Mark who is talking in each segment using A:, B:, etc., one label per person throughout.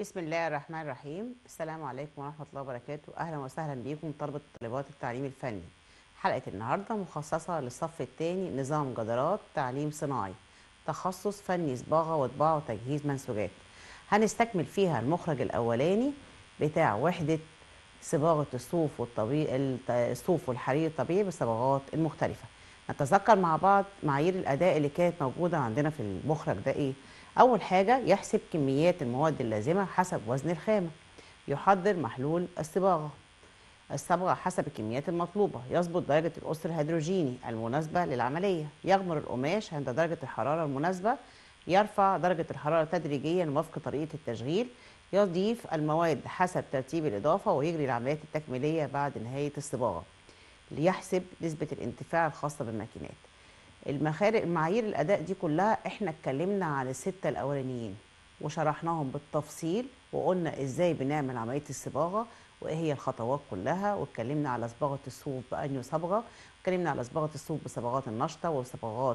A: بسم الله الرحمن الرحيم السلام عليكم ورحمة الله وبركاته أهلا وسهلا بكم طلبة طالبات التعليم الفني حلقة النهاردة مخصصة للصف الثاني نظام جدارات تعليم صناعي تخصص فني صباغة وطباعة وتجهيز منسوجات هنستكمل فيها المخرج الأولاني بتاع وحدة صباغة الصوف والطبيعي الصوف والحرير الطبيعي بالصبغات المختلفة نتذكر مع بعض معايير الأداء اللي كانت موجودة عندنا في المخرج ده إيه أول حاجة يحسب كميات المواد اللازمة حسب وزن الخامة يحضر محلول الصباغة الصبغة حسب الكميات المطلوبة يظبط درجة الأسر الهيدروجيني المناسبة للعملية يغمر القماش عند درجة الحرارة المناسبة يرفع درجة الحرارة تدريجيا وفق طريقة التشغيل يضيف المواد حسب ترتيب الإضافة ويجري العمليات التكميلية بعد نهاية الصباغة ليحسب نسبة الانتفاع الخاصة بالماكينات المخارج معايير الاداء دي كلها احنا اتكلمنا عن السته الاولانيين وشرحناهم بالتفصيل وقلنا ازاي بنعمل عمليه الصباغه وايه هي الخطوات كلها واتكلمنا على صباغه الصوف بانيو صبغه اتكلمنا على صباغه الصوف بصبغات النشطه وصبغات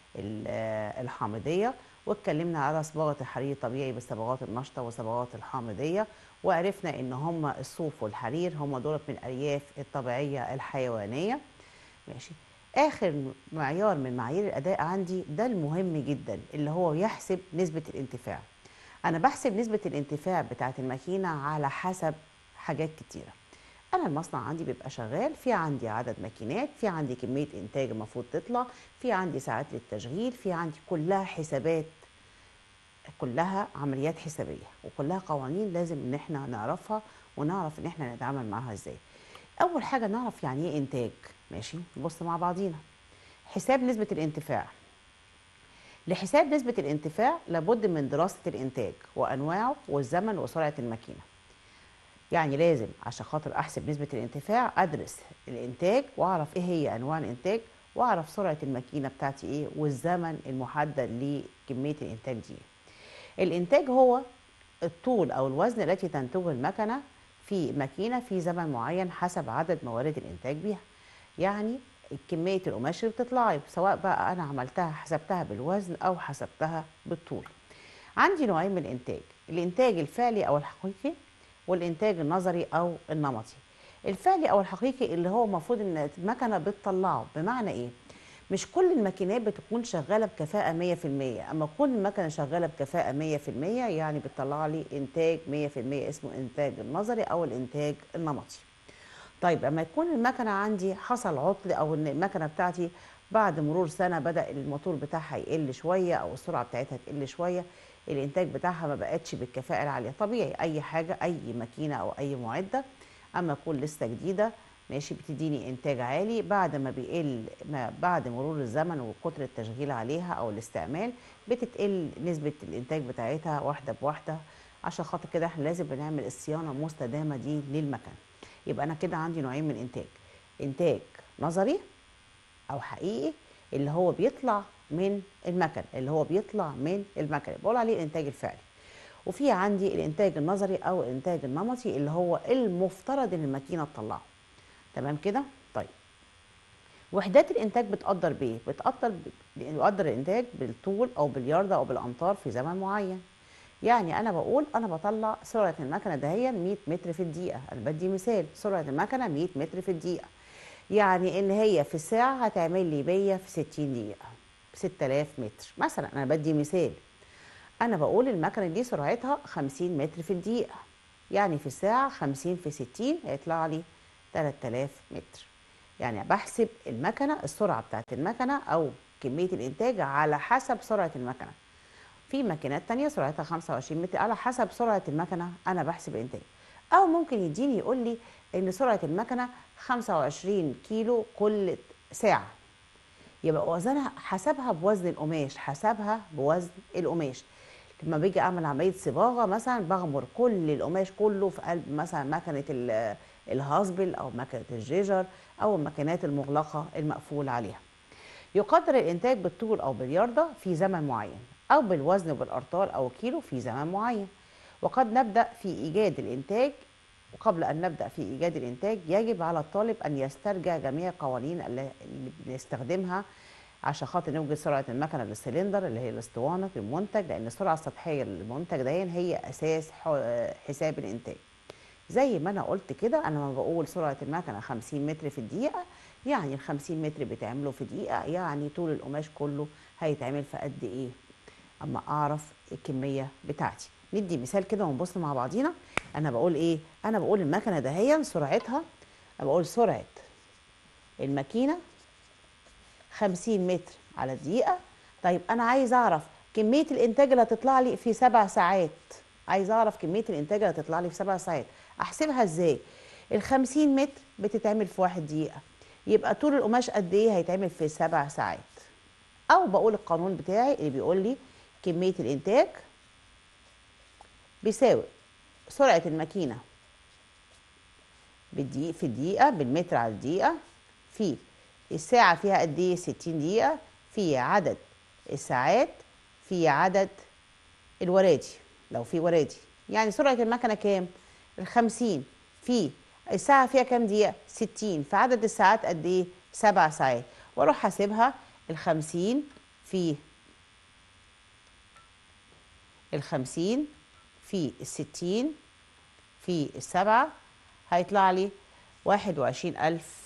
A: الحامضيه واتكلمنا على صباغه الحرير الطبيعي بالصبغات النشطه وصبغات الحامضيه وعرفنا ان هم الصوف والحرير هم دول من الالياف الطبيعيه الحيوانيه ماشي اخر معيار من معايير الاداء عندي ده المهم جدا اللي هو يحسب نسبه الانتفاع انا بحسب نسبه الانتفاع بتاعه الماكينه على حسب حاجات كتيره انا المصنع عندي بيبقى شغال في عندي عدد ماكينات في عندي كميه انتاج المفروض تطلع في عندي ساعات للتشغيل في عندي كلها حسابات كلها عمليات حسابيه وكلها قوانين لازم ان احنا نعرفها ونعرف ان احنا نتعامل معاها ازاي اول حاجه نعرف يعني ايه انتاج ماشي نبص مع بعضينا حساب نسبه الانتفاع لحساب نسبه الانتفاع لابد من دراسه الانتاج وانواعه والزمن وسرعه الماكينه يعني لازم عشان خاطر احسب نسبه الانتفاع ادرس الانتاج واعرف ايه هي انواع الانتاج واعرف سرعه الماكينه بتاعتي ايه والزمن المحدد لكميه الانتاج دي الانتاج هو الطول او الوزن التي تنتجه المكنه في ماكينه في زمن معين حسب عدد موارد الانتاج بيها يعني كميه القماش اللي بتطلع لي سواء بقى انا عملتها حسبتها بالوزن او حسبتها بالطول عندي نوعين من الانتاج الانتاج الفعلي او الحقيقي والانتاج النظري او النمطي الفعلي او الحقيقي اللي هو المفروض ان المكنه بتطلعه بمعنى ايه مش كل الماكينات بتكون شغاله بكفاءه 100% اما تكون المكنه شغاله بكفاءه 100% يعني بتطلع لي انتاج 100% اسمه انتاج النظري او الانتاج النمطي طيب اما يكون المكنه عندي حصل عطل او ان المكنه بتاعتي بعد مرور سنه بدا الموتور بتاعها يقل شويه او السرعه بتاعتها تقل شويه الانتاج بتاعها ما بقتش بالكفاءه العاليه طبيعي اي حاجه اي ماكينه او اي معده اما تكون لسه جديده ماشي بتديني انتاج عالي بعد ما بيقل ما بعد مرور الزمن وكتر التشغيل عليها او الاستعمال بتتقل نسبه الانتاج بتاعتها واحده بواحده عشان خاطر كده احنا لازم بنعمل الصيانه المستدامه دي للمكن يبقى انا كده عندي نوعين من الانتاج انتاج نظري او حقيقي اللي هو بيطلع من المكن اللي هو بيطلع من المكن بقول عليه الانتاج الفعلي وفي عندي الانتاج النظري او الانتاج النمطي اللي هو المفترض ان الماكينه تطلعه تمام كده طيب وحدات الانتاج بتقدر بايه بتقدر بيقدر الانتاج بالطول او بالياردة او بالامتار في زمن معين يعني انا بقول انا بطلع سرعه المكنه دهيا 100 متر في الدقيقه انا بدي مثال سرعه المكنه 100 متر في الدقيقه يعني ان هي في الساعه هتعمل لي 100 في 60 دقيقه ب 6000 متر مثلا انا بدي مثال انا بقول المكنه دي سرعتها 50 متر في الدقيقه يعني في الساعه 50 في 60 هيطلع لي 3000 متر يعني بحسب المكنه السرعه بتاعت المكنه او كميه الانتاج على حسب سرعه المكنه في ماكينات تانية سرعتها 25 متر على حسب سرعه المكنه انا بحسب الانتاج او ممكن يديني يقول لي ان سرعه المكنه 25 كيلو كل ساعه يبقى وزنها حسبها بوزن القماش حسبها بوزن القماش لما باجي اعمل عمليه صباغه مثلا بغمر كل القماش كله في قلب مثلا مكنه الهاسبل او مكنه الجيجر او الماكينات المغلقه المقفول عليها يقدر الانتاج بالطول او بالياردة في زمن معين او بالوزن بالارطال او كيلو في زمن معين وقد نبدا في ايجاد الانتاج وقبل ان نبدا في ايجاد الانتاج يجب على الطالب ان يسترجع جميع القوانين اللي بنستخدمها عشان خاطر نوجد سرعه المكنه للسلندر اللي هي الاسطوانه في المنتج لان السرعه السطحيه للمنتج ده هي اساس ح- حساب الانتاج زي ما انا قلت كده انا لما بقول سرعه المكنه 50 متر في الدقيقه يعني ال 50 متر بيتعملوا في دقيقه يعني طول القماش كله هيتعمل في قد ايه اما اعرف الكميه بتاعتي ندي مثال كده ونبص مع بعضينا انا بقول ايه انا بقول المكنه دهيا سرعتها انا بقول سرعه الماكينه 50 متر على الدقيقه طيب انا عايز اعرف كميه الانتاج اللي هتطلع لي في سبع ساعات عايز اعرف كميه الانتاج اللي هتطلع لي في سبع ساعات احسبها ازاي ال 50 متر بتتعمل في واحد دقيقه يبقى طول القماش قد ايه هيتعمل في سبع ساعات او بقول القانون بتاعي اللي بيقول لي كميه الانتاج بيساوي سرعه الماكينه بالدقيقة في الدقيقة بالمتر على الدقيقة في الساعة فيها قد ايه 60 دقيقة في عدد الساعات في عدد الورادي لو في ورادي يعني سرعة المكنة كام؟ الخمسين في الساعة فيها كام دقيقة؟ 60 في عدد الساعات قد ايه؟ سبع ساعات واروح حاسبها الخمسين في الخمسين في الستين في السبعة هيطلع لي واحد وعشرين ألف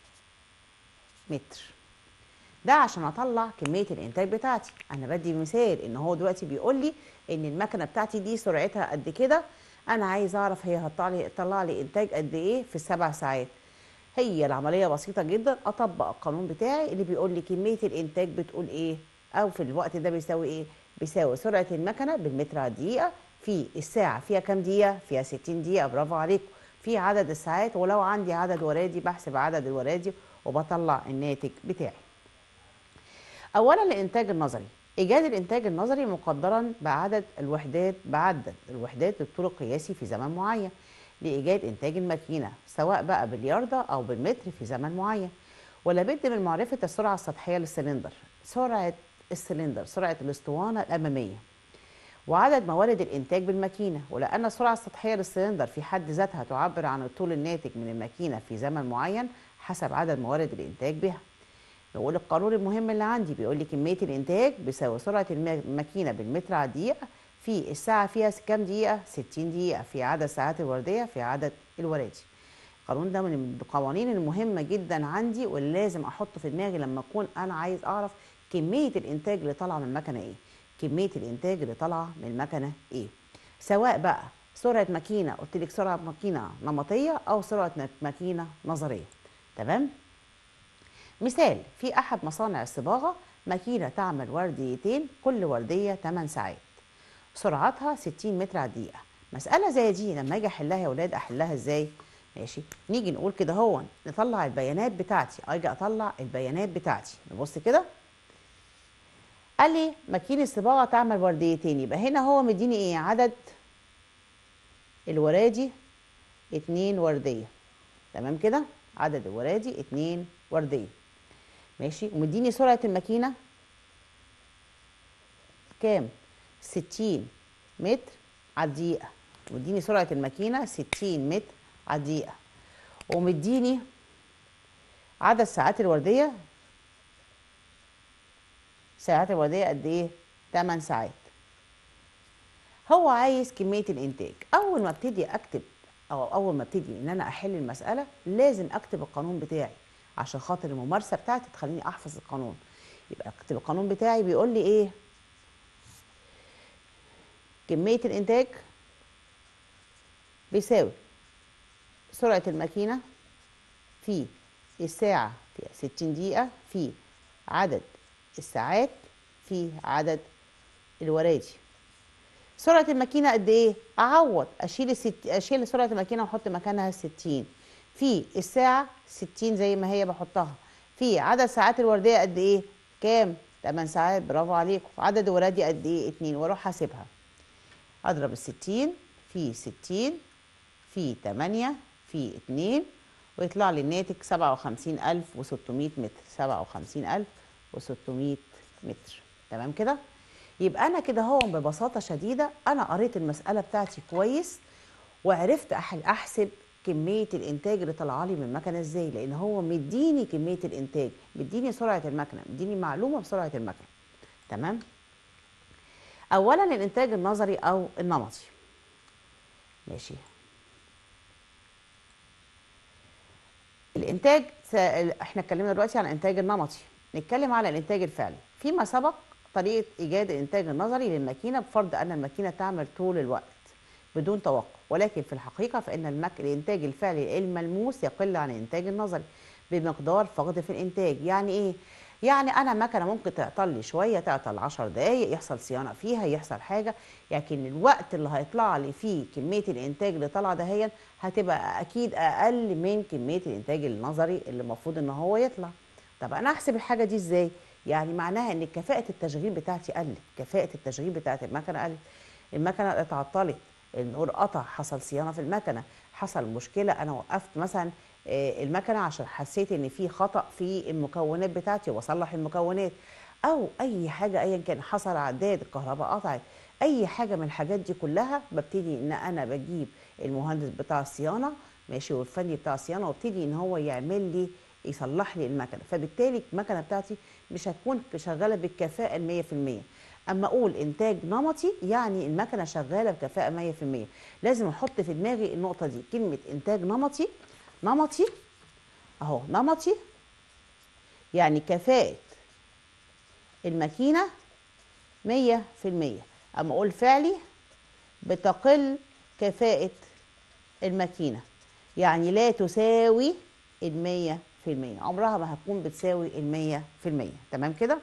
A: متر ده عشان اطلع كميه الانتاج بتاعتي انا بدي مثال ان هو دلوقتي بيقول لي ان المكنه بتاعتي دي سرعتها قد كده انا عايز اعرف هي هتطلع لي تطلع لي انتاج قد ايه في السبع ساعات هي العمليه بسيطه جدا اطبق القانون بتاعي اللي بيقول لي كميه الانتاج بتقول ايه او في الوقت ده بيساوي ايه بيساوي سرعه المكنه بالمتر على الدقيقه في الساعه فيها كام دقيقه فيها 60 دقيقه برافو عليكم في عدد الساعات ولو عندي عدد ورادي بحسب عدد الورادي وبطلع الناتج بتاعي اولا الانتاج النظري ايجاد الانتاج النظري مقدرا بعدد الوحدات بعدد الوحدات للطول القياسي في زمن معين لايجاد انتاج الماكينه سواء بقى بالياردة او بالمتر في زمن معين ولا بد من معرفه السرعه السطحيه للسلندر سرعه السلندر سرعه الاسطوانه الاماميه وعدد موارد الانتاج بالماكينه ولان السرعه السطحيه للسلندر في حد ذاتها تعبر عن الطول الناتج من الماكينه في زمن معين حسب عدد موارد الانتاج بها نقول القانون المهم اللي عندي بيقول لي كميه الانتاج بيساوي سرعه الما- الماكينه بالمتر على الدقيقه في الساعه فيها كام دقيقه 60 دقيقه في عدد ساعات الورديه في عدد الورادي القانون ده من القوانين المهمه جدا عندي واللي لازم احطه في دماغي لما اكون انا عايز اعرف كميه الانتاج اللي طالعه من المكنه ايه كميه الانتاج اللي طالعه من المكنه ايه سواء بقى سرعه ماكينه قلت لك سرعه ماكينه نمطيه او سرعه ماكينه نظريه تمام مثال في احد مصانع الصباغه ماكينه تعمل ورديتين كل ورديه 8 ساعات سرعتها 60 متر على الدقيقه مساله زي دي لما اجي احلها يا اولاد احلها ازاي ماشي نيجي نقول كده هو نطلع البيانات بتاعتي اجي اطلع البيانات بتاعتي نبص كده قال لي ماكينه صباغه تعمل ورديتين يبقى هنا هو مديني ايه عدد الورادي اتنين ورديه تمام كده عدد الورادي اتنين ورديه ماشي ومديني سرعه الماكينه كام 60 متر على الدقيقه مديني سرعه الماكينه 60 متر على الدقيقه ومديني عدد ساعات الورديه ساعات الورديه قد ايه 8 ساعات هو عايز كميه الانتاج اول ما ابتدي اكتب او اول ما ابتدي ان انا احل المساله لازم اكتب القانون بتاعي عشان خاطر الممارسه بتاعتي تخليني احفظ القانون يبقى اكتب القانون بتاعي بيقول لي ايه كميه الانتاج بيساوي سرعه الماكينه في الساعه في 60 دقيقه في عدد الساعات في عدد الورادي سرعة الماكينة قد ايه؟ اعوض اشيل الست... اشيل سرعة الماكينة واحط مكانها 60 في الساعة 60 زي ما هي بحطها في عدد ساعات الوردية قد ايه؟ كام؟ 8 ساعات برافو عليكم عدد الورادي قد ايه؟ 2 واروح حاسبها اضرب ال 60 في 60 في 8 في 2 ويطلع لي الناتج 57600 متر 57600 متر تمام كده؟ يبقى انا كده هو ببساطه شديده انا قريت المساله بتاعتي كويس وعرفت أح- احسب كميه الانتاج اللي طالعه لي من المكنه ازاي لان هو مديني كميه الانتاج مديني سرعه المكنه مديني معلومه بسرعه المكنه تمام اولا الانتاج النظري او النمطي ماشي الانتاج س- احنا اتكلمنا دلوقتي عن الانتاج النمطي نتكلم على الانتاج الفعلي فيما سبق طريقه ايجاد الانتاج النظري للماكينه بفرض ان الماكينه تعمل طول الوقت بدون توقف ولكن في الحقيقه فان المك... الانتاج الفعلي الملموس يقل عن الانتاج النظري بمقدار فقد في الانتاج يعني ايه يعني انا مكنه ممكن تعطل لي شويه تعطل 10 دقائق يحصل صيانه فيها يحصل حاجه لكن الوقت اللي هيطلع لي فيه كميه الانتاج اللي طالعه دهيا هتبقى اكيد اقل من كميه الانتاج النظري اللي المفروض ان هو يطلع طب انا احسب الحاجه دي ازاي يعني معناها ان كفاءه التشغيل بتاعتي قلت كفاءه التشغيل بتاعت المكنه قلت المكنه اتعطلت النور قطع حصل صيانه في المكنه حصل مشكله انا وقفت مثلا آه، المكنه عشان حسيت ان في خطا في المكونات بتاعتي واصلح المكونات او اي حاجه ايا كان حصل عداد الكهرباء قطعت اي حاجه من الحاجات دي كلها ببتدي ان انا بجيب المهندس بتاع الصيانه ماشي والفني بتاع الصيانه وابتدي ان هو يعمل لي يصلح لي المكنه فبالتالي المكنه بتاعتي مش هتكون شغاله بالكفاءه ال 100% اما اقول انتاج نمطي يعني المكنه شغاله بكفاءه 100% لازم احط في دماغي النقطه دي كلمه انتاج نمطي نمطي اهو نمطي يعني كفاءه الماكينه 100% اما اقول فعلي بتقل كفاءه الماكينه يعني لا تساوي المية في المية عمرها ما هتكون بتساوي المية في المية تمام كده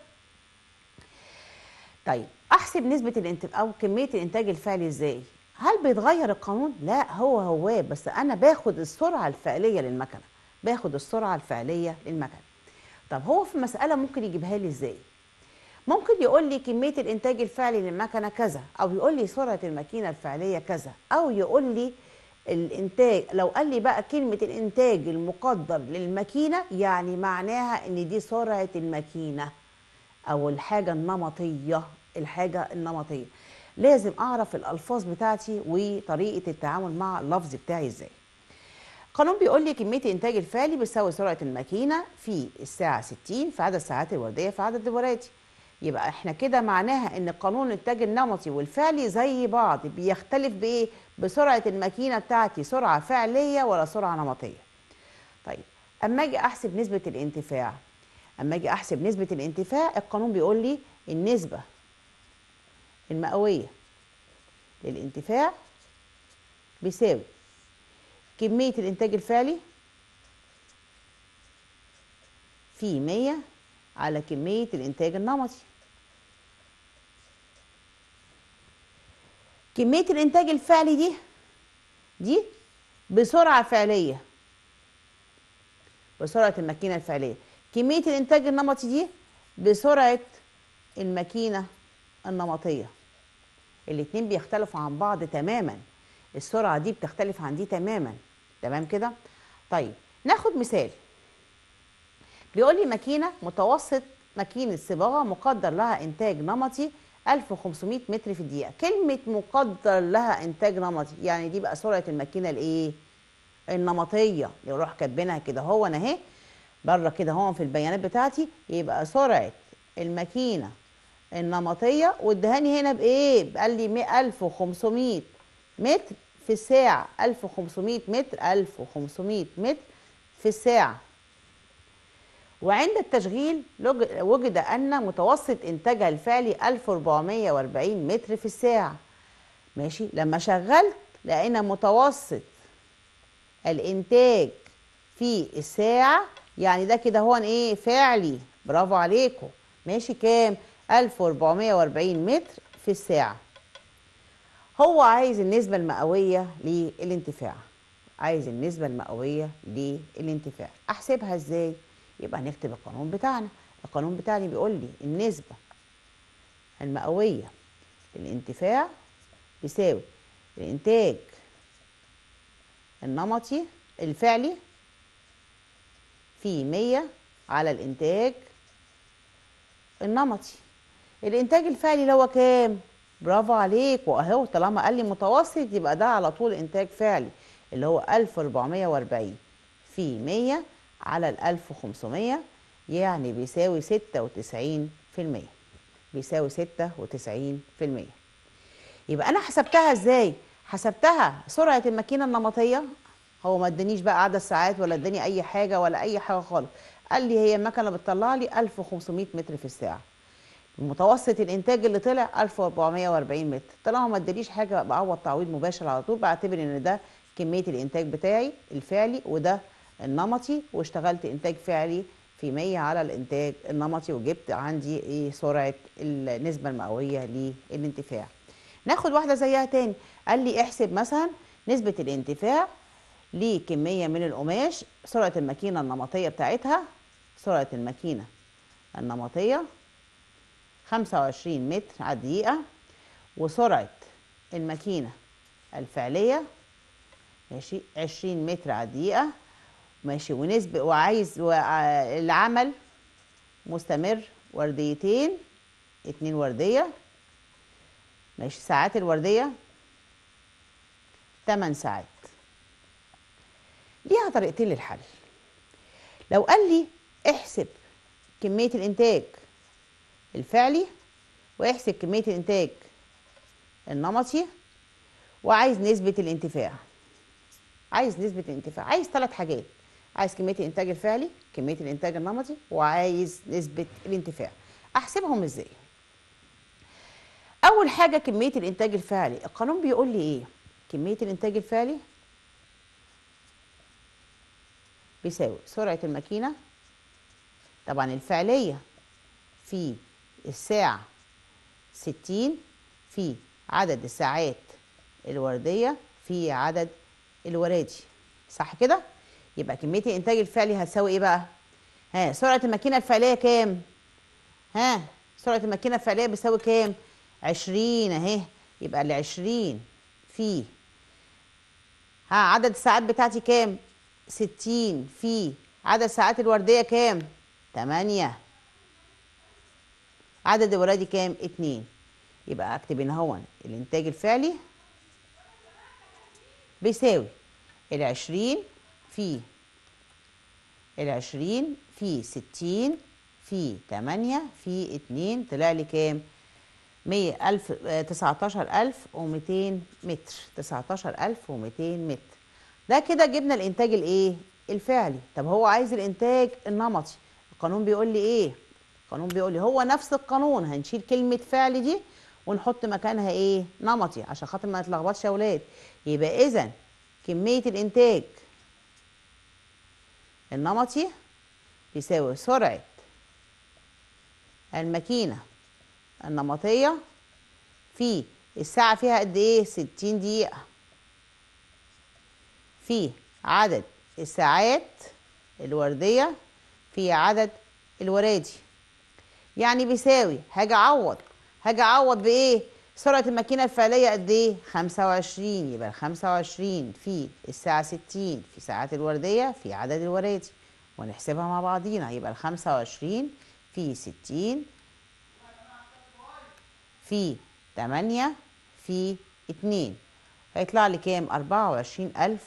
A: طيب احسب نسبة الانتاج او كمية الانتاج الفعلي ازاي هل بيتغير القانون لا هو هو بس انا باخد السرعة الفعلية للمكنة باخد السرعة الفعلية للمكنة طب هو في مسألة ممكن يجيبها لي ازاي ممكن يقول لي كمية الإنتاج الفعلي للمكنة كذا أو يقول لي سرعة الماكينة الفعلية كذا أو يقول لي الإنتاج لو قال لي بقى كلمة الإنتاج المقدر للماكينة يعني معناها إن دي سرعة الماكينة أو الحاجة النمطية الحاجة النمطية لازم أعرف الألفاظ بتاعتي وطريقة التعامل مع اللفظ بتاعي إزاي قانون بيقول لي كمية الإنتاج الفعلي بيساوي سرعة الماكينة في الساعة 60 في عدد الساعات الوردية في عدد دوراتي يبقى احنا كده معناها ان قانون الانتاج النمطي والفعلي زي بعض بيختلف بايه بسرعه الماكينه بتاعتي سرعه فعليه ولا سرعه نمطيه طيب اما اجي احسب نسبه الانتفاع اما اجي احسب نسبه الانتفاع القانون بيقول لي النسبه المئويه للانتفاع بيساوي كميه الانتاج الفعلي في 100 على كمية الإنتاج النمطي كمية الإنتاج الفعلي دي دي بسرعة فعلية بسرعة الماكينة الفعلية كمية الإنتاج النمطي دي بسرعة الماكينة النمطية الاتنين بيختلفوا عن بعض تماما السرعة دي بتختلف عن دي تماما تمام كده طيب ناخد مثال بيقول لي ماكينه متوسط ماكينه صباغه مقدر لها انتاج نمطي 1500 متر في الدقيقه كلمه مقدر لها انتاج نمطي يعني دي بقى سرعه الماكينه الايه النمطيه نروح كاتبينها كده هو انا اهي بره كده هو في البيانات بتاعتي يبقى سرعه الماكينه النمطيه وادهاني هنا بايه قال لي 1500 متر في الساعه 1500 متر 1500 متر في الساعه وعند التشغيل لج- وجد أن متوسط إنتاجها الفعلي 1440 متر في الساعة ماشي لما شغلت لقينا متوسط الإنتاج في الساعة يعني ده كده هو إيه فعلي برافو عليكم ماشي كام 1440 متر في الساعة هو عايز النسبة المئوية للانتفاع عايز النسبة المئوية للانتفاع أحسبها إزاي؟ يبقى نكتب القانون بتاعنا القانون بتاعنا بيقول لي النسبة المئوية للانتفاع بيساوي الإنتاج النمطي الفعلي في 100 على الإنتاج النمطي الإنتاج الفعلي اللي هو كام؟ برافو عليك واهو طالما قال لي متوسط يبقى ده على طول انتاج فعلي اللي هو 1440 في 100 على ال 1500 يعني بيساوي 96% بيساوي 96% يبقى انا حسبتها ازاي حسبتها سرعه الماكينه النمطيه هو ما ادانيش بقى عدد ساعات ولا اداني اي حاجه ولا اي حاجه خالص قال لي هي المكنه بتطلع لي 1500 متر في الساعه متوسط الانتاج اللي طلع 1440 متر طالما ما ادانيش حاجه بعوض تعويض مباشر على طول بعتبر ان ده كميه الانتاج بتاعي الفعلي وده النمطي واشتغلت انتاج فعلي في 100 على الانتاج النمطي وجبت عندي ايه سرعه النسبه المئويه للانتفاع ناخد واحده زيها تاني قال لي احسب مثلا نسبه الانتفاع لكميه من القماش سرعه الماكينه النمطيه بتاعتها سرعه الماكينه النمطيه 25 متر على الدقيقه وسرعه الماكينه الفعليه ماشي 20 متر على الدقيقه ماشي ونسبة وعايز وع- العمل مستمر ورديتين اتنين وردية ماشي ساعات الوردية تمن ساعات ليها طريقتين للحل لو قال لي احسب كمية الإنتاج الفعلي واحسب كمية الإنتاج النمطي وعايز نسبة الانتفاع عايز نسبة الانتفاع عايز ثلاث حاجات عايز كمية الإنتاج الفعلي كمية الإنتاج النمطي وعايز نسبة الانتفاع أحسبهم إزاي أول حاجة كمية الإنتاج الفعلي القانون بيقول لي إيه كمية الإنتاج الفعلي بيساوي سرعة الماكينة طبعا الفعلية في الساعة 60 في عدد الساعات الوردية في عدد الورادي صح كده؟ يبقى كمية الإنتاج الفعلي هتساوي إيه بقى؟ ها سرعة الماكينة الفعلية كام؟ ها سرعة الماكينة الفعلية بتساوي كام؟ 20 أهي يبقى ال 20 في ها عدد الساعات بتاعتي كام؟ 60 في عدد ساعات الوردية كام؟ 8 عدد الورادي كام؟ 2 يبقى اكتب هنا هو الانتاج الفعلي بيساوي العشرين في العشرين في ستين في تمانية في اتنين طلع لي كام؟ مية ألف تسعتاشر ألف وميتين متر تسعتاشر ألف وميتين متر ده كده جبنا الإنتاج الإيه؟ الفعلي طب هو عايز الإنتاج النمطي القانون بيقول لي إيه؟ القانون بيقول لي هو نفس القانون هنشيل كلمة فعل دي ونحط مكانها إيه؟ نمطي عشان خاطر ما نتلخبطش يا ولاد يبقى إذا كمية الإنتاج النمطي بيساوي سرعة الماكينة النمطية في الساعة فيها قد إيه؟ 60 دقيقة في عدد الساعات الوردية في عدد الورادي يعني بيساوي هاجي أعوض هاجي أعوض بإيه؟ سرعة الماكينة الفعلية قد إيه؟ 25 يبقى ال 25 في الساعة 60 في ساعات الوردية في عدد الورادي ونحسبها مع بعضينا يبقى ال 25 في 60 في 8 في 2 هيطلع لي كام؟ 24000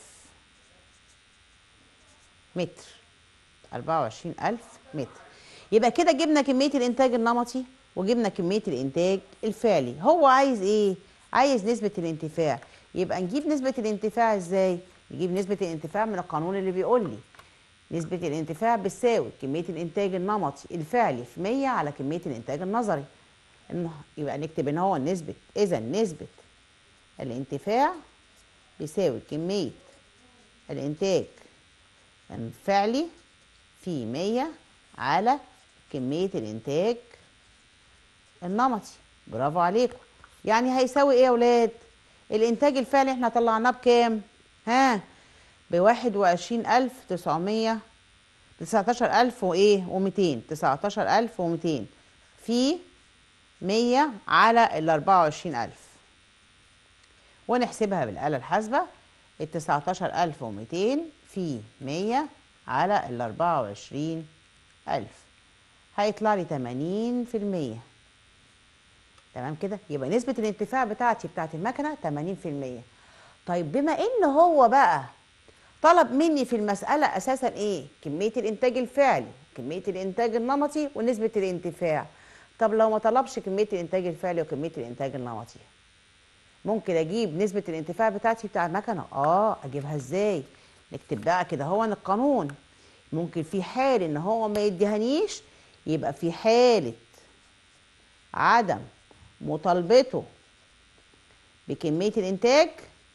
A: متر 24000 متر يبقى كده جبنا كمية الإنتاج النمطي وجبنا كمية الإنتاج الفعلي هو عايز إيه؟ عايز نسبة الانتفاع يبقى نجيب نسبة الانتفاع إزاي؟ نجيب نسبة الانتفاع من القانون اللي بيقول لي نسبة الانتفاع بتساوي كمية الإنتاج النمطي الفعلي في 100 على كمية الإنتاج النظري إنه يبقى نكتب إن هو نسبة إذا نسبة الانتفاع بيساوي كمية الإنتاج الفعلي في 100 على كمية الإنتاج النمطي برافو عليكم يعني هيساوي إيه يا ولاد؟ الإنتاج الفعلي إحنا طلعناه بكام؟ ها؟ بواحد وعشرين ألف تسعمية تسعتاشر ألف وإيه؟ وميتين تسعتاشر ألف وميتين في مية على الأربعة وعشرين ألف ونحسبها بالآلة الحاسبة التسعتاشر ألف وميتين في مية على الأربعة وعشرين ألف هيطلع لي تمانين في المية تمام كده يبقى نسبة الانتفاع بتاعتي بتاعت المكنة تمانين في المية طيب بما إن هو بقى طلب مني في المسألة أساسا إيه؟ كمية الإنتاج الفعلي كمية الإنتاج النمطي ونسبة الانتفاع طب لو ما طلبش كمية الإنتاج الفعلي وكمية الإنتاج النمطي ممكن أجيب نسبة الانتفاع بتاعتي بتاع المكنة آه أجيبها إزاي؟ نكتب بقى كده هو القانون ممكن في حال إن هو ما يديهانيش يبقى في حالة عدم مطالبته بكمية الإنتاج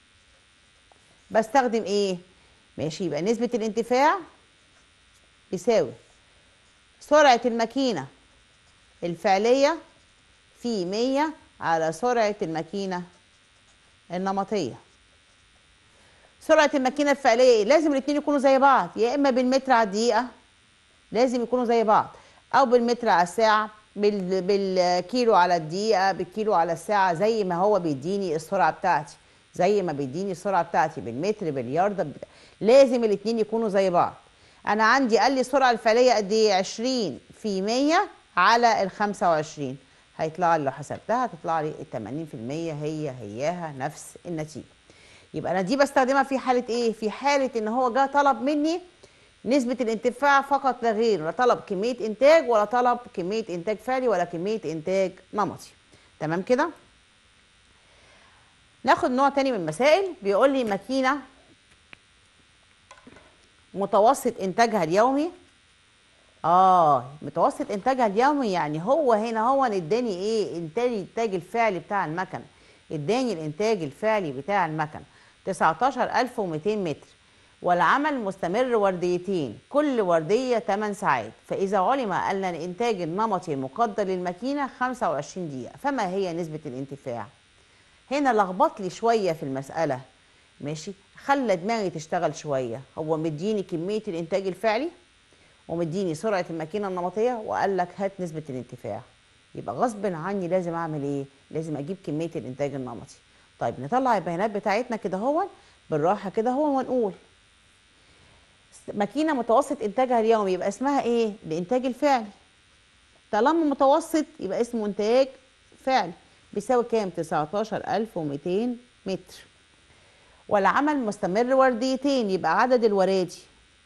A: بستخدم إيه؟ ماشي يبقى نسبة الانتفاع يساوي سرعة الماكينة الفعلية في 100 على سرعة الماكينة النمطية سرعة الماكينة الفعلية ايه؟ لازم الاتنين يكونوا زي بعض يا إما بالمتر على الدقيقة لازم يكونوا زي بعض أو بالمتر على الساعة بال... بالكيلو على الدقيقة بالكيلو على الساعة زي ما هو بيديني السرعة بتاعتي زي ما بيديني السرعة بتاعتي بالمتر باليارد بتا... لازم الاتنين يكونوا زي بعض أنا عندي قال لي السرعة الفعلية قد إيه 20 في 100 على ال 25 هيطلع لي لو حسبتها هتطلع لي ال 80% هي هياها نفس النتيجة يبقى أنا دي بستخدمها في حالة إيه؟ في حالة إن هو جه طلب مني نسبة الانتفاع فقط لا غير لا طلب كمية إنتاج ولا طلب كمية إنتاج فعلي ولا كمية إنتاج نمطي تمام كده؟ ناخد نوع تاني من المسائل بيقول لي ماكينة متوسط إنتاجها اليومي اه متوسط انتاجها اليومي يعني هو هنا هو اداني ايه اداني الانتاج الفعلي بتاع المكن اداني الانتاج الفعلي بتاع المكن 19200 متر والعمل مستمر ورديتين كل وردية 8 ساعات فإذا علم أن الإنتاج النمطي المقدر للماكينة 25 دقيقة فما هي نسبة الانتفاع؟ هنا لخبط لي شوية في المسألة ماشي خلى دماغي تشتغل شوية هو مديني كمية الإنتاج الفعلي ومديني سرعه الماكينه النمطيه وقال لك هات نسبه الانتفاع يبقى غصب عني لازم اعمل ايه لازم اجيب كميه الانتاج النمطي طيب نطلع البيانات بتاعتنا كده هو بالراحه كده هو ونقول ماكينه متوسط انتاجها اليومي يبقى اسمها ايه الانتاج الفعلي طالما متوسط يبقى اسمه انتاج فعلي بيساوي كام 19200 متر والعمل مستمر ورديتين يبقى عدد الورادي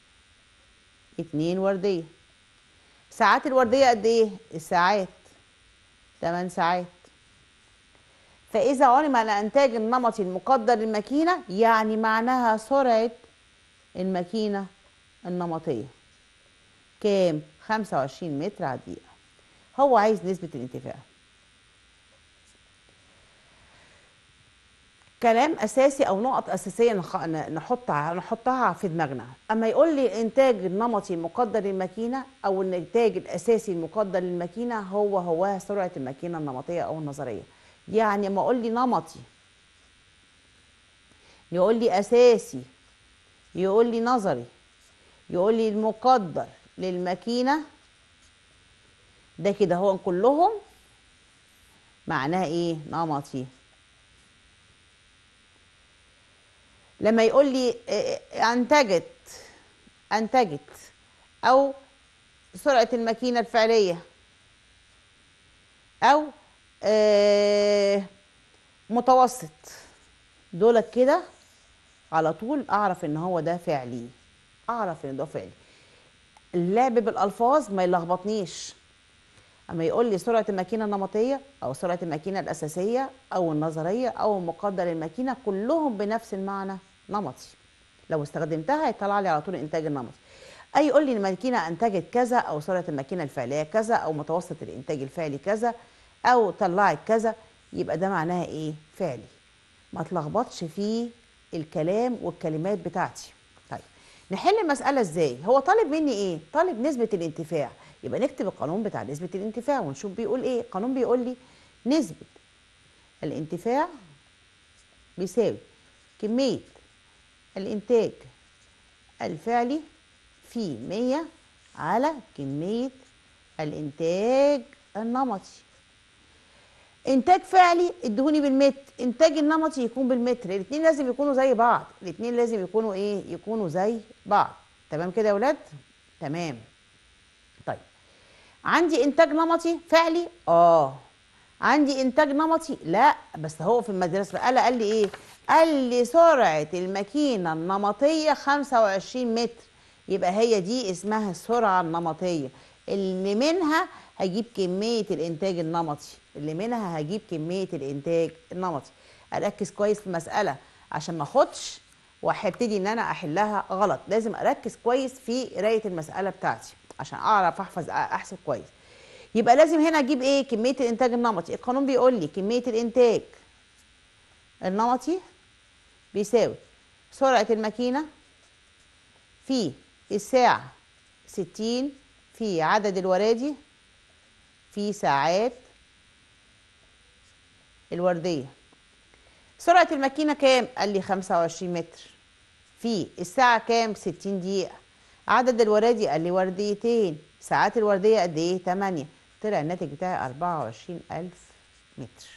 A: اتنين وردية ساعات الوردية قد ايه؟ الساعات تمن ساعات فإذا علم أن إنتاج النمطي المقدر للماكينة يعني معناها سرعة الماكينة النمطية كام؟ 25 متر على الدقيقة هو عايز نسبة الانتفاع كلام اساسي او نقط اساسيه نحطها نحطها في دماغنا اما يقول لي الانتاج النمطي المقدر للماكينه او الانتاج الاساسي المقدر للماكينه هو هو سرعه الماكينه النمطيه او النظريه يعني اما يقول لي نمطي يقول لي اساسي يقول لي نظري يقول لي المقدر للماكينه ده كده هو كلهم معناها ايه نمطي لما يقول لي انتجت انتجت او سرعه الماكينه الفعليه او متوسط دولت كده على طول اعرف ان هو ده فعلي اعرف ان ده فعلي اللعب بالالفاظ ما يلخبطنيش اما يقول لي سرعه الماكينه النمطيه او سرعه الماكينه الاساسيه او النظريه او مقدر الماكينه كلهم بنفس المعنى نمطي لو استخدمتها هيطلع لي على طول الانتاج النمطي اي يقول لي الماكينه انتجت كذا او سرعه الماكينه الفعليه كذا او متوسط الانتاج الفعلي كذا او طلعت كذا يبقى ده معناها ايه فعلي ما تلخبطش في الكلام والكلمات بتاعتي طيب نحل المساله ازاي هو طالب مني ايه طالب نسبه الانتفاع يبقى نكتب القانون بتاع نسبه الانتفاع ونشوف بيقول ايه القانون بيقول لي نسبه الانتفاع بيساوي كميه الإنتاج الفعلي في 100 على كمية الإنتاج النمطي إنتاج فعلي ادهوني بالمتر إنتاج النمطي يكون بالمتر الاتنين لازم يكونوا زي بعض الاتنين لازم يكونوا إيه يكونوا زي بعض تمام كده يا ولاد تمام طيب عندي إنتاج نمطي فعلي آه عندي إنتاج نمطي لا بس هو في المدرسة قال قال لي إيه قال لي سرعة الماكينة النمطية 25 متر يبقى هي دي اسمها السرعة النمطية اللي منها هجيب كمية الإنتاج النمطي اللي منها هجيب كمية الإنتاج النمطي أركز كويس في المسألة عشان ما أخدش وهبتدي إن أنا أحلها غلط لازم أركز كويس في قراية المسألة بتاعتي عشان أعرف أحفظ أحسب كويس يبقى لازم هنا أجيب إيه كمية الإنتاج النمطي القانون بيقول لي كمية الإنتاج النمطي بيساوي سرعة الماكينة في الساعة 60 في عدد الورادي في ساعات الوردية سرعة الماكينة كام؟ قال لي 25 متر في الساعة كام؟ 60 دقيقة عدد الورادي قال لي ورديتين ساعات الوردية قد ايه؟ 8 طلع الناتج بتاعي 24000 متر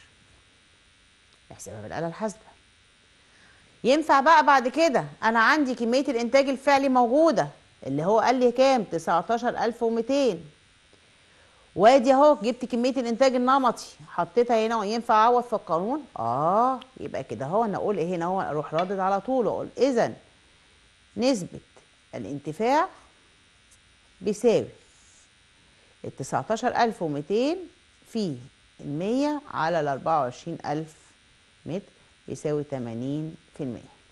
A: نحسبها بالآلة الحاسبة ينفع بقى بعد كده انا عندي كميه الانتاج الفعلي موجوده اللي هو قال لي كام 19200 وادي اهو جبت كميه الانتاج النمطي حطيتها هنا وينفع اعوض في القانون اه يبقى كده اهو انا اقول ايه هنا اهو اروح رادد على طول اقول اذا نسبه الانتفاع بيساوي ال 19200 في المية على ال 24000 متر يساوي 80%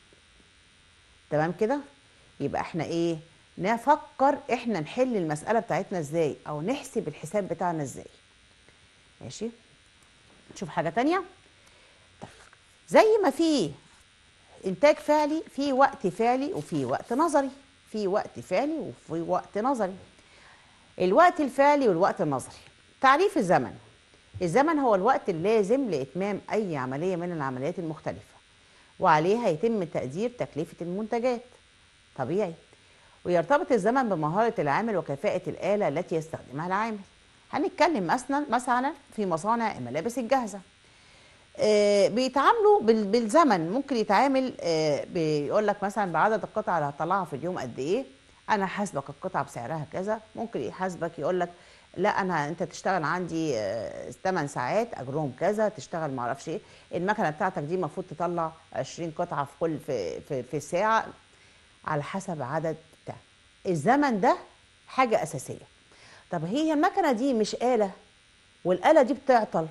A: تمام كده يبقى احنا ايه نفكر احنا نحل المسألة بتاعتنا ازاي او نحسب الحساب بتاعنا ازاي ماشي نشوف حاجة تانية طيب زي ما في انتاج فعلي في وقت فعلي وفي وقت نظري في وقت فعلي وفي وقت نظري الوقت الفعلي والوقت النظري تعريف الزمن الزمن هو الوقت اللازم لإتمام أي عملية من العمليات المختلفة وعليها يتم تقدير تكلفة المنتجات طبيعي ويرتبط الزمن بمهارة العامل وكفاءة الآلة التي يستخدمها العامل هنتكلم مثلا مثلا في مصانع الملابس الجاهزة آه بيتعاملوا بالزمن ممكن يتعامل آه بيقول لك مثلا بعدد القطع اللي هطلعها في اليوم قد ايه انا حاسبك القطعه بسعرها كذا ممكن يحاسبك يقول لك لا انا انت تشتغل عندي 8 ساعات اجرهم كذا تشتغل ما اعرفش ايه المكنه بتاعتك دي المفروض تطلع 20 قطعه في كل في في, في الساعه على حسب عدد بتاع الزمن ده حاجه اساسيه طب هي المكنه دي مش آلة والآلة دي بتعطل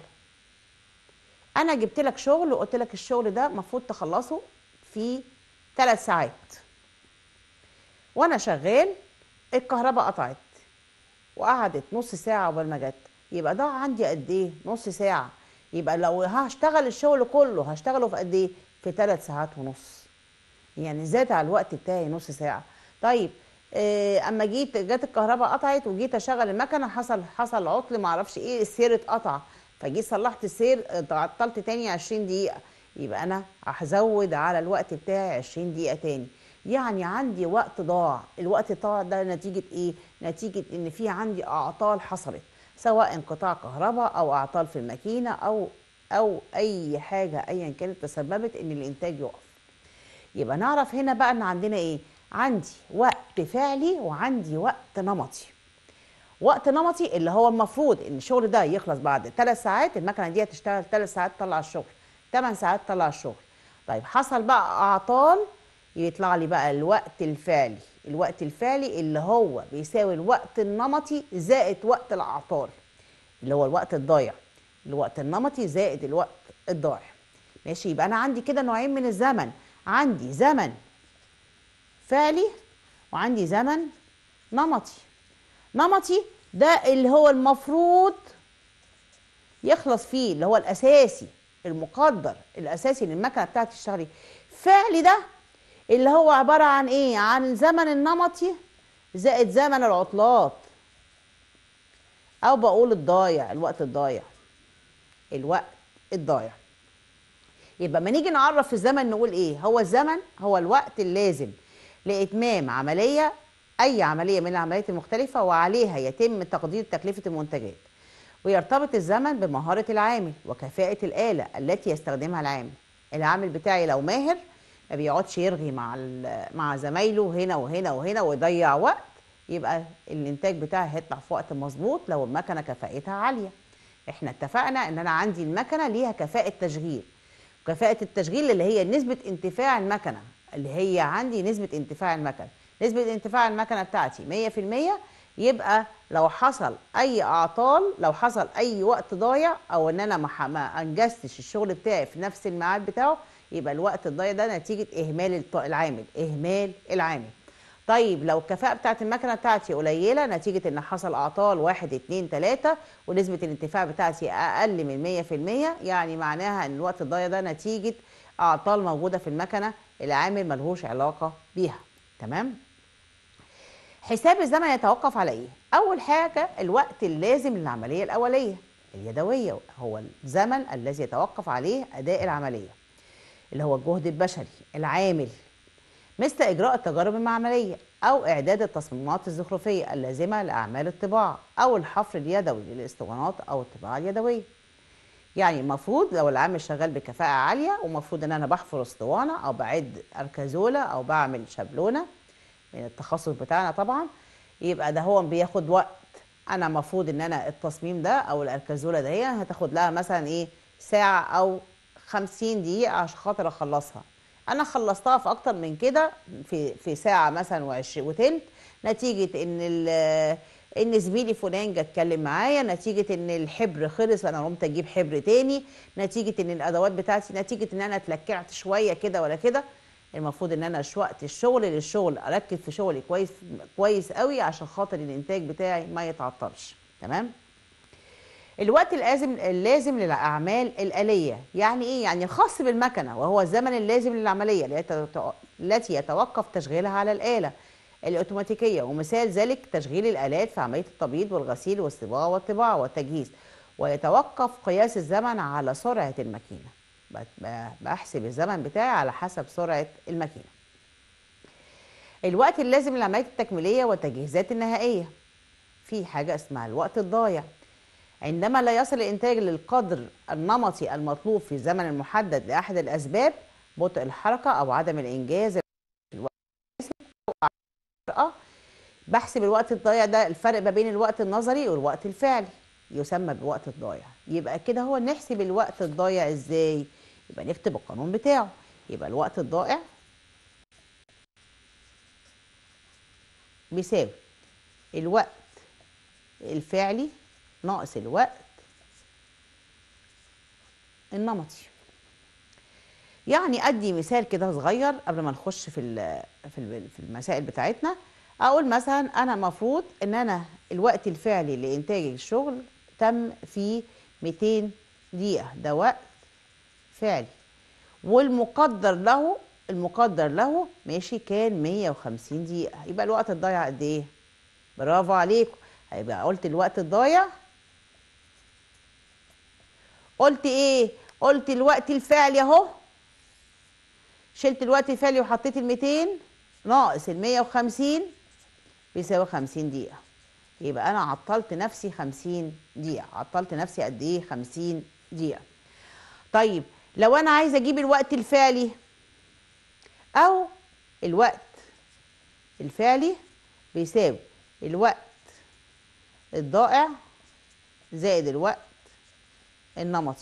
A: انا جبت لك شغل وقلت لك الشغل ده المفروض تخلصه في ثلاث ساعات وانا شغال الكهرباء قطعت وقعدت نص ساعه عقبال ما جت يبقى ده عندي قد ايه نص ساعه يبقى لو هشتغل الشغل كله هشتغله في قد ايه في ثلاث ساعات ونص يعني زاد على الوقت بتاعي نص ساعه طيب إيه اما جيت جت الكهرباء قطعت وجيت اشغل المكنه حصل حصل عطل ما اعرفش ايه السير اتقطع فجيت صلحت السير عطلت تاني 20 دقيقه يبقى انا هزود على الوقت بتاعي 20 دقيقه تاني يعني عندي وقت ضاع الوقت ضاع ده نتيجة ايه نتيجة ان في عندي اعطال حصلت سواء انقطاع كهرباء او اعطال في الماكينة او او اي حاجة ايا كانت تسببت ان الانتاج يقف يبقى نعرف هنا بقى ان عندنا ايه عندي وقت فعلي وعندي وقت نمطي وقت نمطي اللي هو المفروض ان الشغل ده يخلص بعد ثلاث ساعات المكنه دي هتشتغل ثلاث ساعات تطلع الشغل ثمان ساعات تطلع الشغل طيب حصل بقى اعطال يطلع لي بقى الوقت الفعلي الوقت الفعلي اللي هو بيساوي الوقت النمطي زائد وقت الاعطال اللي هو الوقت الضايع الوقت النمطي زائد الوقت الضايع ماشي يبقى انا عندي كده نوعين من الزمن عندي زمن فعلي وعندي زمن نمطي نمطي ده اللي هو المفروض يخلص فيه اللي هو الاساسي المقدر الاساسي للمكنه بتاعتي تشتغلي فعلي ده اللي هو عبارة عن ايه عن الزمن النمطي زائد زمن العطلات او بقول الضايع الوقت الضايع الوقت الضايع يبقى ما نيجي نعرف في الزمن نقول ايه هو الزمن هو الوقت اللازم لاتمام عمليه اي عمليه من العمليات المختلفه وعليها يتم تقدير تكلفه المنتجات ويرتبط الزمن بمهاره العامل وكفاءه الاله التي يستخدمها العامل العامل بتاعي لو ماهر ما بيقعدش يرغي مع مع زمايله هنا وهنا وهنا ويضيع وقت يبقى الانتاج بتاعي هيطلع في وقت مظبوط لو المكنه كفاءتها عاليه احنا اتفقنا ان انا عندي المكنه ليها كفاءه تشغيل كفاءة التشغيل اللي هي نسبة انتفاع المكنة اللي هي عندي نسبة انتفاع المكنة نسبة انتفاع المكنة بتاعتي 100% يبقى لو حصل أي أعطال لو حصل أي وقت ضايع أو إن أنا ما ح- ما أنجزتش الشغل بتاعي في نفس الميعاد بتاعه يبقى الوقت الضايع ده نتيجة إهمال الط- العامل إهمال العامل طيب لو الكفاءة بتاعت المكنة بتاعتي قليلة نتيجة ان حصل اعطال واحد اتنين تلاتة ونسبة الانتفاع بتاعتي اقل من مية في المية يعني معناها ان الوقت الضايع ده نتيجة اعطال موجودة في المكنة العامل ملهوش علاقة بيها تمام حساب الزمن يتوقف على ايه اول حاجة الوقت اللازم للعملية الاولية اليدوية هو الزمن الذي يتوقف عليه اداء العملية اللي هو الجهد البشري العامل مثل إجراء التجارب المعملية أو إعداد التصميمات الزخرفية اللازمة لأعمال الطباعة أو الحفر اليدوي للإسطوانات أو الطباعة اليدوية. يعني المفروض لو العامل شغال بكفاءة عالية ومفروض إن أنا بحفر أسطوانة أو بعد أركزولة أو بعمل شابلونة من التخصص بتاعنا طبعا يبقى ده هو بياخد وقت أنا المفروض إن أنا التصميم ده أو الأركزولة ده هي هتاخد لها مثلا إيه ساعة أو 50 دقيقة عشان خاطر أخلصها. انا خلصتها في اكتر من كده في في ساعه مثلا وعشرين وتلت نتيجه ان ال- ان زميلي فلان جه اتكلم معايا نتيجه ان الحبر خلص فانا قمت اجيب حبر تاني نتيجه ان الادوات بتاعتي نتيجه ان انا اتلكعت شويه كده ولا كده المفروض ان انا ش- وقت الشغل للشغل اركز في شغلي كويس كويس قوي عشان خاطر الانتاج بتاعي ما يتعطلش تمام الوقت اللازم اللازم للاعمال الاليه يعني ايه يعني خاص بالمكنه وهو الزمن اللازم للعمليه التي يت- التي يتوقف تشغيلها على الاله الاوتوماتيكيه ومثال ذلك تشغيل الالات في عمليه التبييض والغسيل والصباغه والطباعه والتجهيز ويتوقف قياس الزمن على سرعه الماكينه ب- ب- بحسب الزمن بتاعي على حسب سرعه الماكينه الوقت اللازم للعمليات التكميليه والتجهيزات النهائيه في حاجه اسمها الوقت الضايع عندما لا يصل الإنتاج للقدر النمطي المطلوب في الزمن المحدد لأحد الأسباب بطء الحركة أو عدم الإنجاز الوقت المناسب أو الحركة، بحسب الوقت الضايع ده الفرق ما بين الوقت النظري والوقت الفعلي يسمى بالوقت الضايع يبقى كده هو نحسب الوقت الضايع ازاي يبقى نكتب القانون بتاعه يبقى الوقت الضائع بيساوي الوقت الفعلي ناقص الوقت النمطي يعني ادي مثال كده صغير قبل ما نخش في ال- في ال- في المسائل بتاعتنا اقول مثلا انا المفروض ان انا الوقت الفعلي لانتاج الشغل تم في 200 دقيقه ده وقت فعلي والمقدر له المقدر له ماشي كان 150 دقيقه يبقى الوقت الضايع قد ايه برافو عليكم هيبقى قلت الوقت الضايع قلت ايه قلت الوقت الفعلي اهو شلت الوقت الفعلي وحطيت ال 200 ناقص ال 150 بيساوي 50 دقيقة يبقى أنا عطلت نفسي 50 دقيقة عطلت نفسي قد إيه 50 دقيقة طيب لو أنا عايزة أجيب الوقت الفعلي أو الوقت الفعلي بيساوي الوقت الضائع زائد الوقت النمطي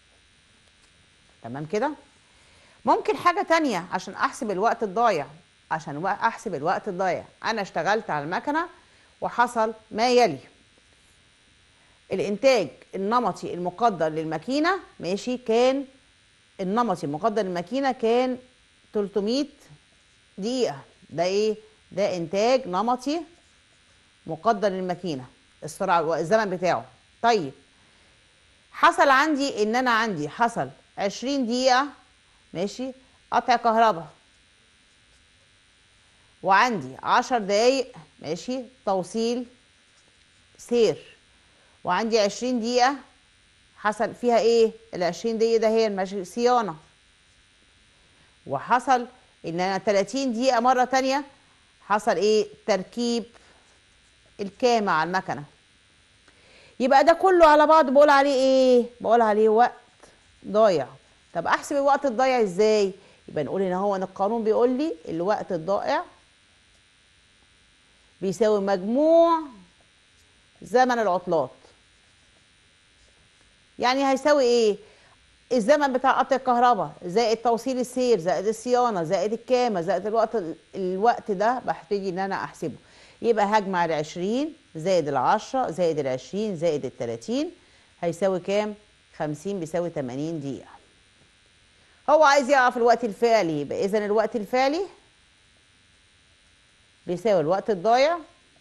A: تمام كده ممكن حاجة تانية عشان أحسب الوقت الضايع عشان وا- أحسب الوقت الضايع أنا اشتغلت على المكنة وحصل ما يلي الإنتاج النمطي المقدر للماكينة ماشي كان النمطي المقدر للماكينة كان 300 دقيقة ده إيه؟ ده إنتاج نمطي مقدر للماكينة السرعة والزمن بتاعه طيب حصل عندي ان انا عندي حصل 20 دقيقة ماشي قطع كهرباء وعندي 10 دقايق ماشي توصيل سير وعندي 20 دقيقة حصل فيها ايه ال 20 دقيقة ده هي المش- صيانة وحصل ان انا 30 دقيقة مرة تانية حصل ايه تركيب الكامة على المكنة يبقى ده كله على بعض بقول عليه ايه بقول عليه وقت ضايع طب احسب الوقت الضايع ازاي يبقى نقول ان هو ان القانون بيقول لي الوقت الضائع بيساوي مجموع زمن العطلات يعني هيساوي ايه الزمن بتاع قطع الكهرباء زائد توصيل السير زائد الصيانه زائد الكامه زائد الوقت الوقت ده بحتاج ان انا احسبه يبقى هجمع ال 20 زائد ال 10 زائد ال 20 زائد ال 30 هيساوي كام 50 بيساوي 80 دقيقه هو عايز يعرف الوقت الفعلي يبقى اذا الوقت الفعلي بيساوي الوقت الضايع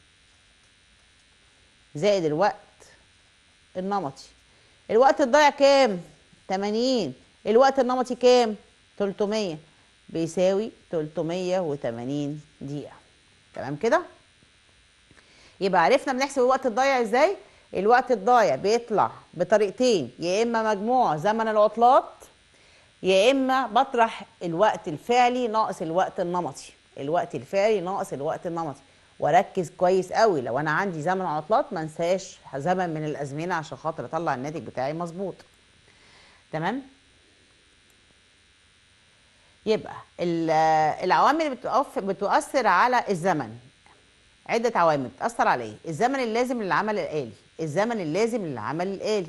A: زائد الوقت النمطي الوقت الضايع كام 80 الوقت النمطي كام 300 بيساوي 380 دقيقة تمام كده يبقى عرفنا بنحسب الوقت الضايع ازاي الوقت الضايع بيطلع بطريقتين يا اما مجموع زمن العطلات يا اما بطرح الوقت الفعلي ناقص الوقت النمطي الوقت الفعلي ناقص الوقت النمطي واركز كويس قوي لو انا عندي زمن عطلات ما انساش زمن من الازمنه عشان خاطر اطلع الناتج بتاعي مظبوط تمام يبقى العوامل اللي بتؤثر على الزمن عده عوامل بتاثر على ايه الزمن اللازم للعمل الالي الزمن اللازم للعمل الالي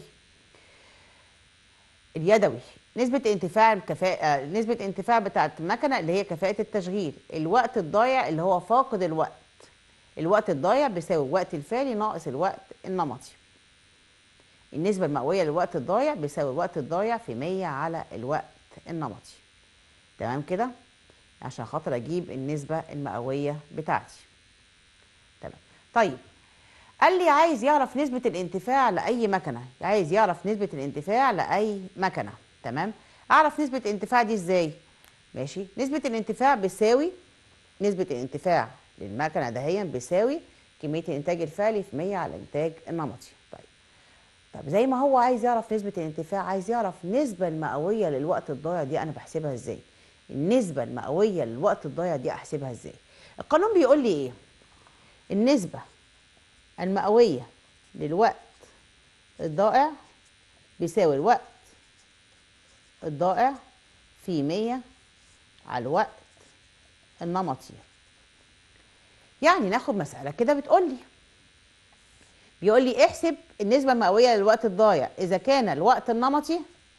A: اليدوي نسبة انتفاع الكفاءة نسبة انتفاع بتاعة المكنة اللي هي كفاءة التشغيل الوقت الضايع اللي هو فاقد الوقت الوقت الضايع بيساوي الوقت الفعلي ناقص الوقت النمطي النسبة المئوية للوقت الضايع بيساوي الوقت الضايع في 100 على الوقت النمطي تمام كده عشان خاطر اجيب النسبة المئوية بتاعتي تمام طيب قال لي عايز يعرف نسبة الانتفاع لأي مكنة عايز يعرف نسبة الانتفاع لأي مكنة تمام أعرف نسبة الانتفاع دي إزاي ماشي نسبة الانتفاع بتساوي نسبة الانتفاع للمكنة دهيا بيساوي كمية الإنتاج الفعلي في 100 على الإنتاج النمطي طيب طب زي ما هو عايز يعرف نسبة الانتفاع عايز يعرف النسبة المئوية للوقت الضايع دي أنا بحسبها إزاي النسبة المئوية للوقت الضايع دي أحسبها إزاي القانون بيقول لي إيه النسبة المئوية للوقت الضائع بيساوي الوقت الضائع في 100 على الوقت النمطي يعني ناخد مسألة كده بتقول لي بيقول لي احسب النسبة المئوية للوقت الضايع إذا كان الوقت النمطي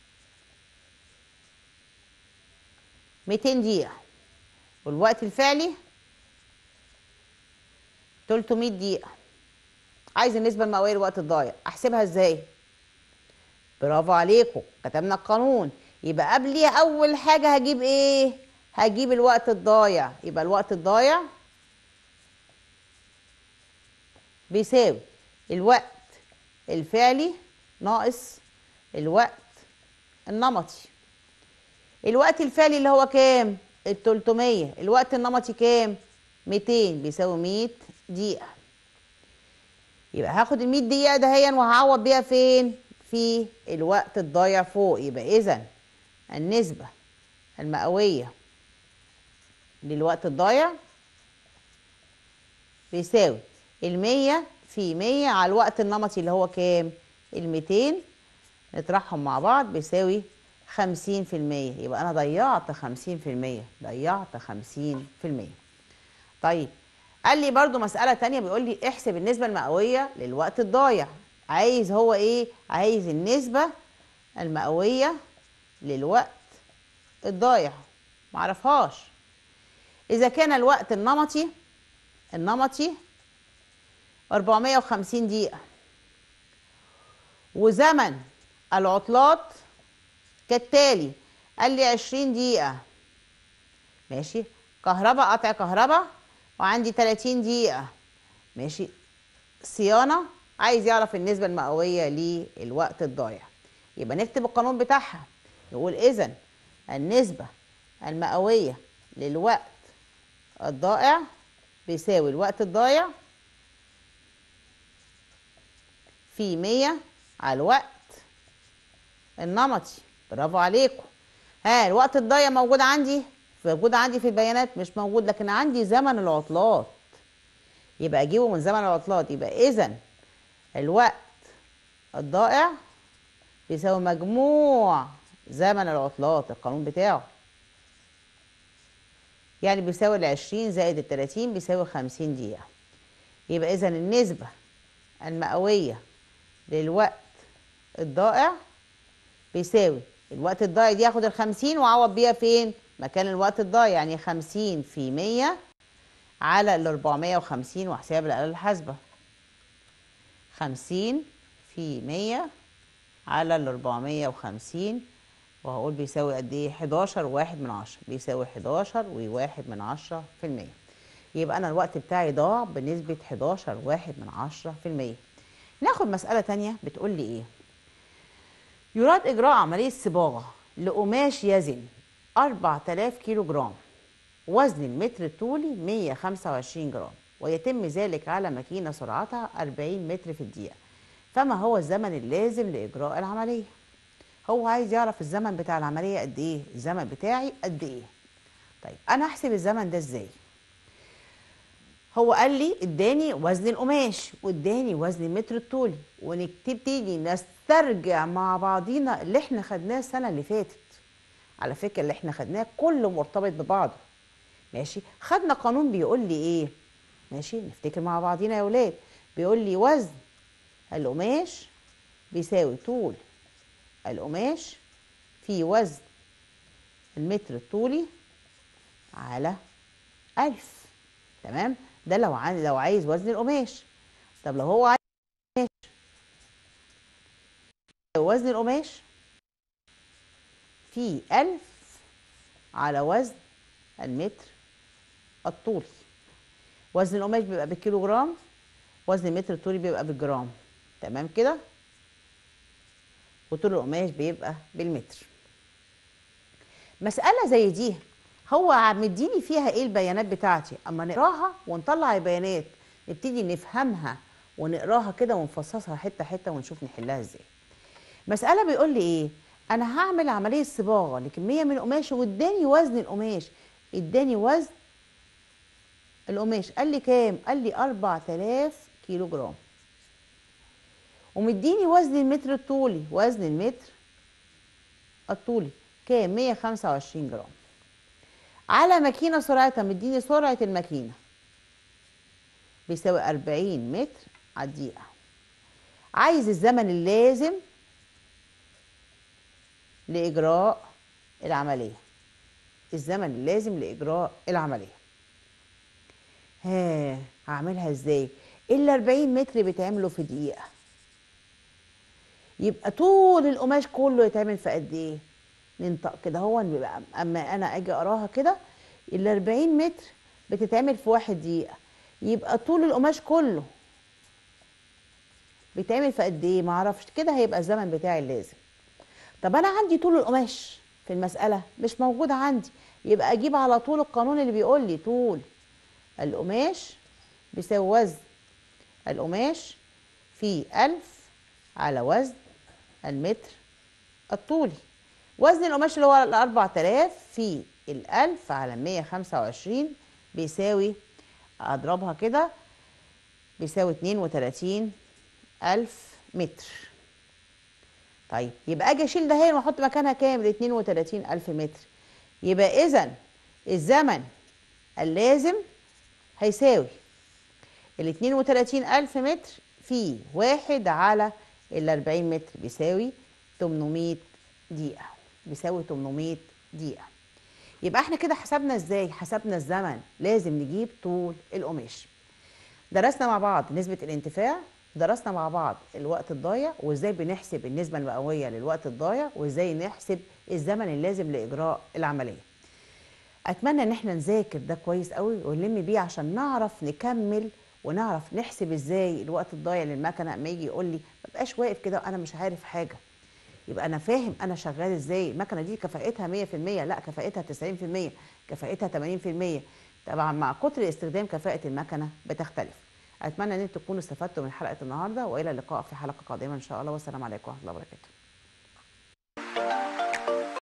A: 200 دقيقة والوقت الفعلي 300 دقيقة عايز النسبة المئوية للوقت الضايع أحسبها إزاي؟ برافو عليكم كتبنا القانون يبقى قبلي أول حاجة هجيب إيه؟ هجيب الوقت الضايع يبقى الوقت الضايع بيساوي الوقت الفعلي ناقص الوقت النمطي الوقت الفعلي اللي هو كام ال 300 الوقت النمطي كام 200 بيساوي 100 دقيقة يبقى هاخد ال 100 دقيقة دهيا وهعوض بيها فين في الوقت الضايع فوق يبقى إذا النسبة المئوية للوقت الضايع بيساوي المية في مية على الوقت النمطي اللي هو كام الميتين نطرحهم مع بعض بيساوي خمسين في المية يبقى أنا ضيعت خمسين في المية ضيعت خمسين في المية طيب قال لي برضو مسألة تانية بيقول لي احسب النسبة المئوية للوقت الضايع عايز هو ايه عايز النسبة المئوية للوقت الضايع معرفهاش إذا كان الوقت النمطي النمطي 450 دقيقة وزمن العطلات كالتالي قال لي 20 دقيقة ماشي كهرباء قطع كهرباء وعندي 30 دقيقة ماشي صيانة عايز يعرف النسبة المئوية للوقت الضايع يبقى نكتب القانون بتاعها نقول إذا النسبة المئوية للوقت الضائع بيساوي الوقت الضايع في 100 على الوقت النمطي برافو عليكم ها الوقت الضايع موجود عندي موجود عندي في البيانات مش موجود لكن عندي زمن العطلات يبقى اجيبه من زمن العطلات يبقى اذا الوقت الضائع بيساوي مجموع زمن العطلات القانون بتاعه يعني بيساوي ال 20 زائد ال 30 بيساوي 50 دقيقة يبقى إذا النسبة المئوية للوقت الضائع بيساوي الوقت الضايع دي اخد ال 50 واعوض بيها فين مكان الوقت الضايع يعني 50 في 100 على ال 450 واحسبها بالاله الحاسبه 50 في 100 على ال 450 وهقول بيساوي قد ايه 11 وواحد من عشرة بيساوي 11 وواحد من عشرة في المية يبقى انا الوقت بتاعي ضاع بنسبة 11 واحد من عشرة في المية ناخد مسألة تانية بتقول لي ايه يراد اجراء عملية صباغة لقماش يزن 4000 كيلو جرام وزن المتر الطولي 125 جرام ويتم ذلك على ماكينة سرعتها 40 متر في الدقيقة فما هو الزمن اللازم لإجراء العملية هو عايز يعرف الزمن بتاع العملية قد إيه الزمن بتاعي قد إيه طيب أنا هحسب الزمن ده إزاي هو قال لي اداني وزن القماش واداني وزن المتر الطولي ونبتدي نسترجع مع بعضينا اللي احنا خدناه السنه اللي فاتت على فكره اللي احنا خدناه كله مرتبط ببعضه ماشي خدنا قانون بيقول لي ايه ماشي نفتكر مع بعضينا يا ولاد بيقول لي وزن القماش بيساوي طول القماش في وزن المتر الطولي على ألف تمام ده لو عايز لو عايز وزن القماش طب لو هو عايز قماش وزن القماش في ألف على وزن المتر الطولي وزن القماش بيبقى بالكيلو جرام وزن المتر الطولي بيبقى بالجرام تمام كده وطول القماش بيبقى بالمتر مسألة زي دي هو مديني فيها ايه البيانات بتاعتي اما نقراها ونطلع البيانات نبتدي نفهمها ونقراها كده ونفصصها حته حته ونشوف نحلها ازاي مساله بيقول لي ايه انا هعمل عمليه صباغه لكميه من القماش واداني وزن القماش اداني وزن القماش قال لي كام قال لي 4000 كيلو جرام ومديني وزن المتر الطولي وزن المتر الطولي كام 125 جرام على ماكينة سرعتها مديني سرعة الماكينة بيساوي 40 متر على الدقيقة عايز الزمن اللازم لإجراء العملية الزمن اللازم لإجراء العملية ها هعملها ازاي ال 40 متر بيتعملوا في دقيقة يبقى طول القماش كله يتعمل في قد ايه ننطق كده هو بيبقى اما انا اجي اقراها كده ال 40 متر بتتعمل في واحد دقيقه يبقى طول القماش كله بيتعمل في قد ايه معرفش كده هيبقى الزمن بتاعي اللازم طب انا عندي طول القماش في المساله مش موجود عندي يبقى اجيب على طول القانون اللي بيقول لي طول القماش بيساوي وزن القماش في ألف على وزن المتر الطولي وزن القماش اللي هو ال 4000 في ال 1000 على 125 بيساوي اضربها كده بيساوي 32 ألف متر طيب يبقى اجي اشيل ده هنا واحط مكانها كام ال 32 ألف متر يبقى اذا الزمن اللازم هيساوي ال 32 ألف متر في واحد على ال 40 متر بيساوي 800 دقيقة بيساوي 800 دقيقة يبقى احنا كده حسبنا ازاي حسبنا الزمن لازم نجيب طول القماش درسنا مع بعض نسبة الانتفاع درسنا مع بعض الوقت الضايع وازاي بنحسب النسبة المئوية للوقت الضايع وازاي نحسب الزمن اللازم لإجراء العملية أتمنى إن احنا نذاكر ده كويس قوي ونلم بيه عشان نعرف نكمل ونعرف نحسب ازاي الوقت الضايع للمكنة اما يجي يقول لي ما بقاش واقف كده وأنا مش عارف حاجة يبقى انا فاهم انا شغال ازاي المكنه دي كفاءتها 100% لا كفاءتها 90% كفاءتها 80% طبعا مع كتر استخدام كفاءه المكنه بتختلف اتمنى ان انتم تكونوا استفدتوا من حلقه النهارده والى اللقاء في حلقه قادمه ان شاء الله والسلام عليكم ورحمه الله وبركاته